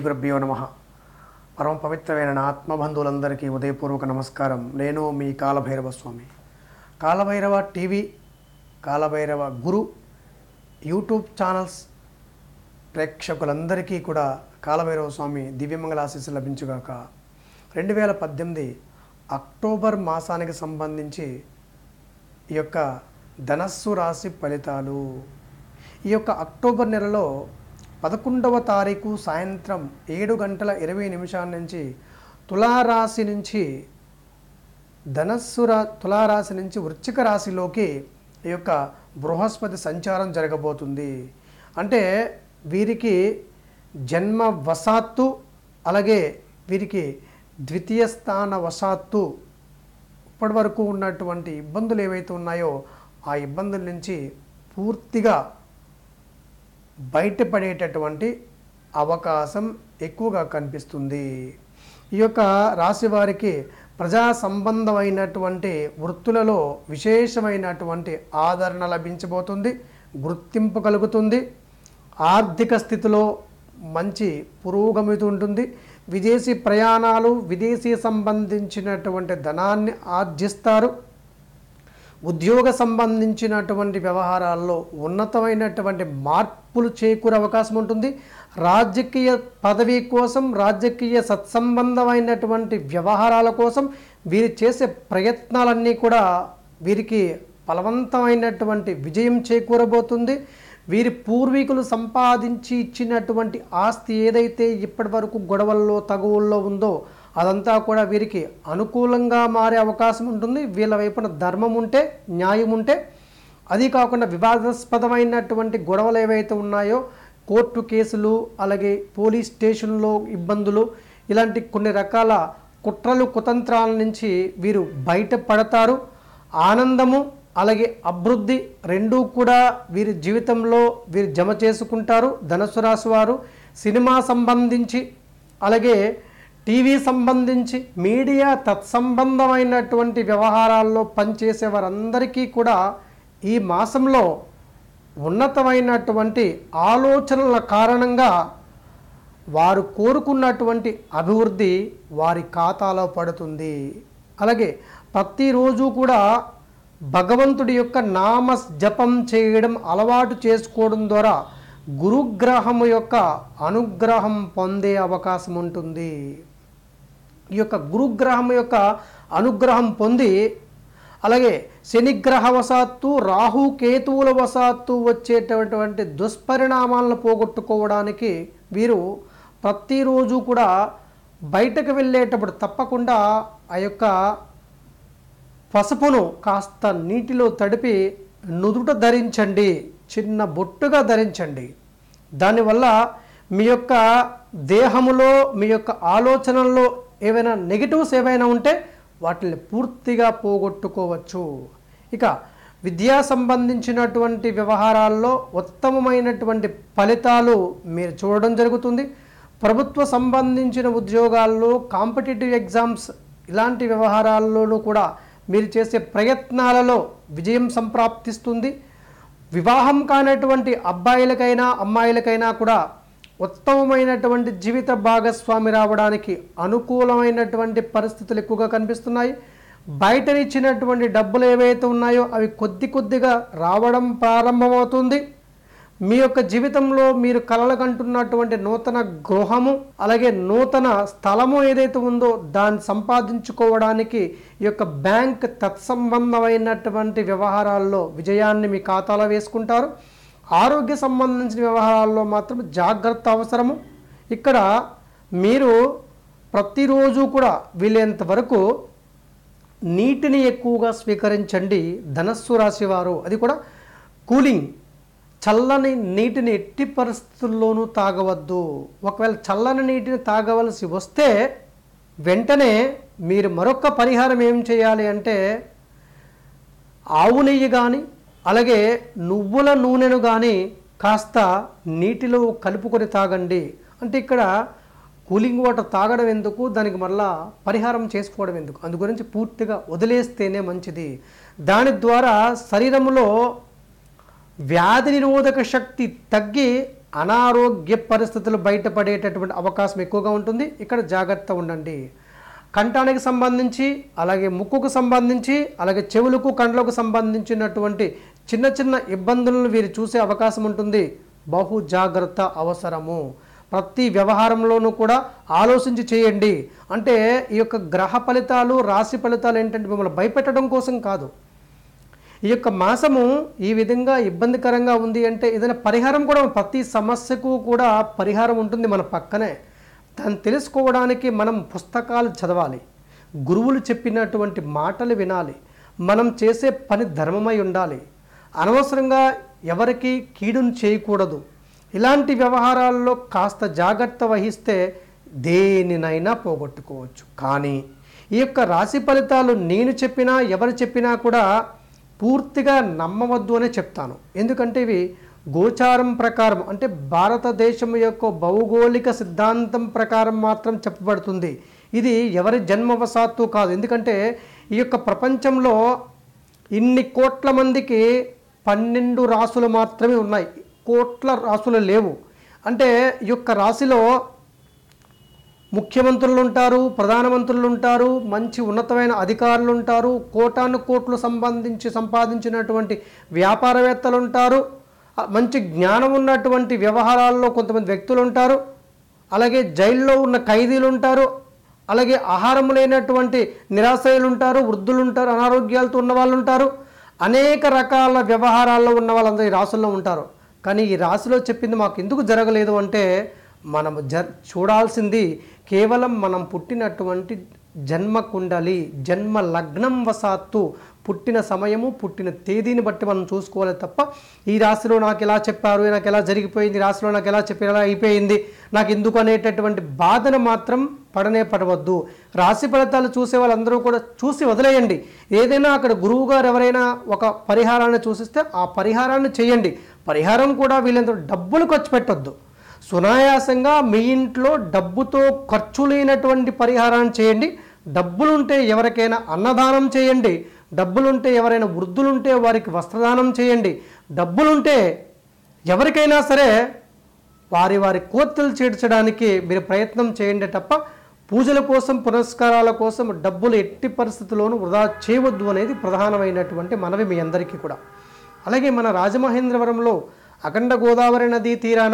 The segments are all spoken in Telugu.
గురుభ్యో నమ పరమ పవిత్రమైన నా ఆత్మబంధువులందరికీ ఉదయపూర్వక నమస్కారం నేను మీ Kalabhairava Swamy Kalabhairava TV Kalabhairava Guru YouTube channels ప్రేక్షకులందరికీ కూడా కాలభైరవ స్వామి దివ్యమంగళ ఆశీస్సు లభించుగాక రెండు వేల పద్దెనిమిది అక్టోబర్ మాసానికి సంబంధించి ఈ యొక్క ధనస్సు రాశి ఫలితాలు ఈ యొక్క అక్టోబర్ నెలలో పదకొండవ తారీఖు సాయంత్రం ఏడు గంటల ఇరవై నిమిషాల నుంచి తులారాశి నుంచి ధనస్సు రా తులారాశి నుంచి వృశ్చిక రాశిలోకి ఈ యొక్క బృహస్పతి సంచారం జరగబోతుంది అంటే వీరికి జన్మ వశాత్తు అలాగే వీరికి ద్వితీయ స్థాన వశాత్తు ఇప్పటి వరకు ఉన్నటువంటి ఇబ్బందులు ఏవైతే ఉన్నాయో ఆ ఇబ్బందుల నుంచి పూర్తిగా బయటపడేటటువంటి అవకాశం ఎక్కువగా కనిపిస్తుంది ఈ యొక్క రాశి వారికి ప్రజా సంబంధమైనటువంటి వృత్తులలో విశేషమైనటువంటి ఆదరణ లభించబోతుంది గుర్తింపు కలుగుతుంది ఆర్థిక స్థితిలో మంచి పురోగమిత ఉంటుంది విదేశీ ప్రయాణాలు విదేశీ సంబంధించినటువంటి ధనాన్ని ఆర్జిస్తారు ఉద్యోగ సంబంధించినటువంటి వ్యవహారాల్లో ఉన్నతమైనటువంటి మార్పులు చేకూరే అవకాశం ఉంటుంది రాజకీయ పదవి కోసం రాజకీయ సత్సంబంధమైనటువంటి వ్యవహారాల కోసం వీరు చేసే ప్రయత్నాలన్నీ కూడా వీరికి ఫలవంతమైనటువంటి విజయం చేకూరబోతుంది వీరి పూర్వీకులు సంపాదించి ఇచ్చినటువంటి ఆస్తి ఏదైతే ఇప్పటి వరకు గొడవల్లో తగువుల్లో ఉందో అదంతా కూడా వీరికి అనుకూలంగా మారే అవకాశం ఉంటుంది వీళ్ళ వైపున ధర్మం ఉంటే న్యాయం ఉంటే అది కాకుండా వివాదాస్పదమైనటువంటి గొడవలు ఏవైతే ఉన్నాయో కోర్టు కేసులు అలాగే పోలీస్ స్టేషన్లో ఇబ్బందులు ఇలాంటి కొన్ని రకాల కుట్రలు కుతంత్రాల నుంచి వీరు బయటపడతారు ఆనందము అలాగే అభివృద్ధి రెండూ కూడా వీరి జీవితంలో వీరు జమ చేసుకుంటారు ధనుసు రాశి వారు సినిమా సంబంధించి అలాగే టీవీ సంబంధించి మీడియా తత్సంబంధమైనటువంటి వ్యవహారాల్లో పనిచేసే వారందరికీ కూడా ఈ మాసంలో ఉన్నతమైనటువంటి ఆలోచనల కారణంగా వారు కోరుకున్నటువంటి అభివృద్ధి వారి ఖాతాలో పడుతుంది అలాగే ప్రతిరోజు కూడా భగవంతుడి యొక్క నామ జపం చేయడం అలవాటు చేసుకోవడం ద్వారా గురుగ్రహము యొక్క అనుగ్రహం పొందే అవకాశం ఉంటుంది ఈ యొక్క గురుగ్రహం యొక్క అనుగ్రహం పొంది అలాగే శనిగ్రహ వశాత్తు రాహు కేతువుల వశాత్తు వచ్చేటటువంటి దుష్పరిణామాలను పోగొట్టుకోవడానికి వీరు ప్రతిరోజు కూడా బయటకు వెళ్ళేటప్పుడు తప్పకుండా ఆ యొక్క పసుపును కాస్త నీటిలో తడిపి నుదుట ధరించండి చిన్న బొట్టుగా ధరించండి దానివల్ల మీ యొక్క దేహములో మీ యొక్క ఆలోచనల్లో ఏవైనా నెగిటివ్స్ ఏవైనా ఉంటే వాటిని పూర్తిగా పోగొట్టుకోవచ్చు ఇక విద్యా సంబంధించినటువంటి వ్యవహారాల్లో ఉత్తమమైనటువంటి ఫలితాలు మీరు చూడడం జరుగుతుంది ప్రభుత్వ సంబంధించిన ఉద్యోగాల్లో కాంపిటేటివ్ ఎగ్జామ్స్ ఇలాంటి వ్యవహారాల్లోనూ కూడా మీరు చేసే ప్రయత్నాలలో విజయం సంప్రాప్తిస్తుంది వివాహం కానటువంటి అబ్బాయిలకైనా అమ్మాయిలకైనా కూడా ఉత్తమమైనటువంటి జీవిత భాగస్వామి రావడానికి అనుకూలమైనటువంటి పరిస్థితులు ఎక్కువగా కనిపిస్తున్నాయి బయటనిచ్చినటువంటి డబ్బులు ఏవైతే ఉన్నాయో అవి కొద్ది కొద్దిగా రావడం ప్రారంభమవుతుంది మీ యొక్క జీవితంలో మీరు కలలకంటున్నటువంటి నూతన గృహము అలాగే నూతన స్థలము ఏదైతే ఉందో దాన్ని సంపాదించుకోవడానికి ఈ యొక్క బ్యాంక్ తత్సంబంధమైనటువంటి వ్యవహారాల్లో విజయాన్ని మీ ఖాతాలో వేసుకుంటారు ఆరోగ్య సంబంధించిన వ్యవహారాల్లో మాత్రం జాగ్రత్త అవసరము ఇక్కడ మీరు ప్రతిరోజు కూడా వీలైనంత వరకు నీటిని ఎక్కువగా స్వీకరించండి ధనస్సు రాశి వారు అది కూడా కూలింగ్ చల్లని నీటిని ఎట్టి పరిస్థితుల్లోనూ తాగవద్దు ఒకవేళ చల్లని నీటిని తాగవలసి వస్తే వెంటనే మీరు మరొక పరిహారం ఏం చేయాలి అంటే ఆవు నెయ్యి కానీ అలాగే నువ్వుల నూనెను కానీ కాస్త నీటిలో కలుపుకొని తాగండి అంటే ఇక్కడ కూలింగ్ వాటర్ తాగడం ఎందుకు దానికి మళ్ళా పరిహారం చేసుకోవడం ఎందుకు అందు గురించి పూర్తిగా వదిలేస్తేనే మంచిది దాని ద్వారా శరీరంలో వ్యాధి నిరోధక శక్తి తగ్గి అనారోగ్య పరిస్థితులు బయటపడేటటువంటి అవకాశం ఎక్కువగా ఉంటుంది ఇక్కడ జాగ్రత్త ఉండండి కంఠానికి సంబంధించి అలాగే ముక్కుకు సంబంధించి అలాగే చెవులకు కండ్లకు సంబంధించినటువంటి చిన్న చిన్న ఇబ్బందులను వీరు చూసే అవకాశం ఉంటుంది బహు జాగ్రత్త అవసరము ప్రతి వ్యవహారంలోనూ కూడా ఆలోచించి చేయండి అంటే ఈ యొక్క గ్రహ ఫలితాలు రాశి ఫలితాలు ఏంటంటే మిమ్మల్ని భయపెట్టడం కోసం కాదు ఈ యొక్క మాసము ఈ విధంగా ఇబ్బందికరంగా ఉంది అంటే ఏదైనా పరిహారం కూడా ప్రతి సమస్యకు కూడా పరిహారం ఉంటుంది మన పక్కనే దాన్ని తెలుసుకోవడానికి మనం పుస్తకాలు చదవాలి గురువులు చెప్పినటువంటి మాటలు వినాలి మనం చేసే పని ధర్మమై ఉండాలి అనవసరంగా ఎవరికి కీడును చేయకూడదు ఇలాంటి వ్యవహారాల్లో కాస్త జాగ్రత్త వహిస్తే దేనినైనా పోగొట్టుకోవచ్చు కానీ ఈ యొక్క రాశి ఫలితాలు నేను చెప్పినా ఎవరు చెప్పినా కూడా పూర్తిగా నమ్మవద్దు అనే చెప్తాను ఎందుకంటే ఇవి గోచారం ప్రకారం అంటే భారతదేశం యొక్క భౌగోళిక సిద్ధాంతం ప్రకారం మాత్రం చెప్పబడుతుంది ఇది ఎవరి జన్మవశాత్తు కాదు ఎందుకంటే ఈ యొక్క ప్రపంచంలో ఇన్ని కోట్ల మందికి పన్నెండు రాసులు మాత్రమే ఉన్నాయి కోట్ల రాసులు లేవు అంటే ఈ యొక్క రాశిలో ముఖ్యమంత్రులు ఉంటారు ప్రధానమంత్రులు ఉంటారు మంచి ఉన్నతమైన అధికారులు ఉంటారు కోటాను కోట్లు సంబంధించి సంపాదించినటువంటి వ్యాపారవేత్తలు ఉంటారు ఆ, మంచి జ్ఞానం ఉన్నటువంటి వ్యవహారాల్లో కొంతమంది వ్యక్తులు ఉంటారు అలాగే జైల్లో ఉన్న ఖైదీలు ఉంటారు అలాగే ఆహారం లేనటువంటి నిరాశ్రయులు ఉంటారు వృద్ధులు ఉంటారు అనారోగ్యాలతో ఉన్న వాళ్ళు ఉంటారు అనేక రకాల వ్యవహారాల్లో ఉన్న వాళ్ళందరూ ఈ రాసుల్లో ఉంటారు కానీ ఈ రాశిలో చెప్పింది మాకు ఎందుకు జరగలేదు అంటే మనం జ చూడాల్సింది కేవలం మనం పుట్టినటువంటి జన్మ కుండలి జన్మ లగ్నం వశాత్తు పుట్టిన సమయము పుట్టిన తేదీని బట్టి మనం చూసుకోవాలి తప్ప ఈ రాశిలో నాకు ఎలా చెప్పారు నాకు ఎలా జరిగిపోయింది ఈ రాశిలో నాకు ఎలా చెప్పారు ఎలా అయిపోయింది నాకు ఎందుకు అనేటటువంటి బాధను మాత్రం పడనే పడవద్దు రాశి ఫలితాలు చూసే వాళ్ళందరూ కూడా చూసి వదిలేయండి ఏదైనా అక్కడ గురువు గారు ఎవరైనా ఒక పరిహారాన్ని చూసిస్తే ఆ పరిహారాన్ని చేయండి పరిహారం కూడా వీళ్ళందరూ డబ్బులు ఖర్చు పెట్టొద్దు సునాయాసంగా మీ ఇంట్లో డబ్బుతో ఖర్చు లేనటువంటి పరిహారాన్ని చేయండి డబ్బులుంటే ఎవరికైనా అన్నదానం చేయండి డబ్బులుంటే ఎవరైనా వృద్ధులుంటే వారికి వస్త్రదానం చేయండి డబ్బులుంటే ఎవరికైనా సరే వారి వారి కోర్తులు చేర్చడానికి మీరు ప్రయత్నం చేయండి తప్ప పూజల కోసం పురస్కారాల కోసం డబ్బులు ఎట్టి పరిస్థితుల్లోనూ వృధా చేయవద్దు అనేది ప్రధానమైనటువంటి మనవి మీ అందరికీ కూడా అలాగే మన రాజమహేంద్రవరంలో అఖండ గోదావరి నదీ తీరాన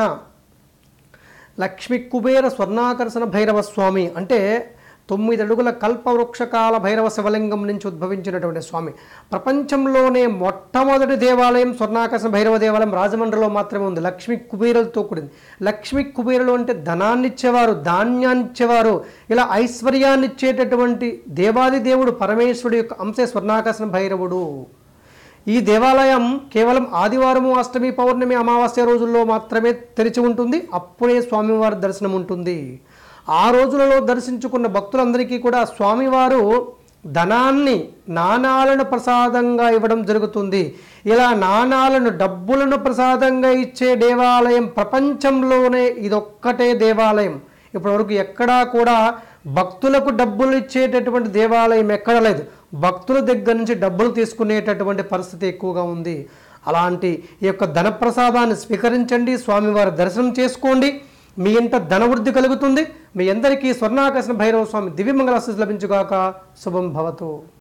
లక్ష్మీ కుబేర స్వర్ణాకర్షణ భైరవ స్వామి అంటే తొమ్మిది అడుగుల కల్పవృక్షకాల భైరవ శివలింగం నుంచి ఉద్భవించినటువంటి స్వామి ప్రపంచంలోనే మొట్టమొదటి దేవాలయం స్వర్ణాకర్షణ భైరవ దేవాలయం రాజమండ్రిలో మాత్రమే ఉంది లక్ష్మీ కుబేరులతో కూడింది లక్ష్మీ కుబేరులు అంటే ధనాన్ని ఇచ్చేవారు ధాన్యాన్ని ఇచ్చేవారు ఇలా ఐశ్వర్యాన్ని ఇచ్చేటటువంటి దేవాది దేవుడు పరమేశ్వరుడు యొక్క అంశే స్వర్ణాకర్షణ భైరవుడు ఈ దేవాలయం కేవలం ఆదివారము అష్టమి పౌర్ణమి అమావాస్య రోజుల్లో మాత్రమే తెరిచి ఉంటుంది అప్పుడే స్వామివారి దర్శనం ఉంటుంది ఆ రోజులలో దర్శించుకున్న భక్తులందరికీ కూడా స్వామివారు ధనాన్ని నాణాలను ప్రసాదంగా ఇవ్వడం జరుగుతుంది ఇలా నాణాలను డబ్బులను ప్రసాదంగా ఇచ్చే దేవాలయం ప్రపంచంలోనే ఇదొక్కటే దేవాలయం ఇప్పటివరకు ఎక్కడా కూడా భక్తులకు డబ్బులు ఇచ్చేటటువంటి దేవాలయం ఎక్కడ లేదు భక్తుల దగ్గర నుంచి డబ్బులు తీసుకునేటటువంటి పరిస్థితి ఎక్కువగా ఉంది అలాంటి ఈ యొక్క ధన ప్రసాదాన్ని స్వీకరించండి స్వామివారి దర్శనం చేసుకోండి మీ ఇంట ధనవృద్ధి కలుగుతుంది మీ అందరికీ స్వర్ణాకర్షణ భైరవ స్వామి దివ్యమంగళ లభించుగాక శుభం భవతు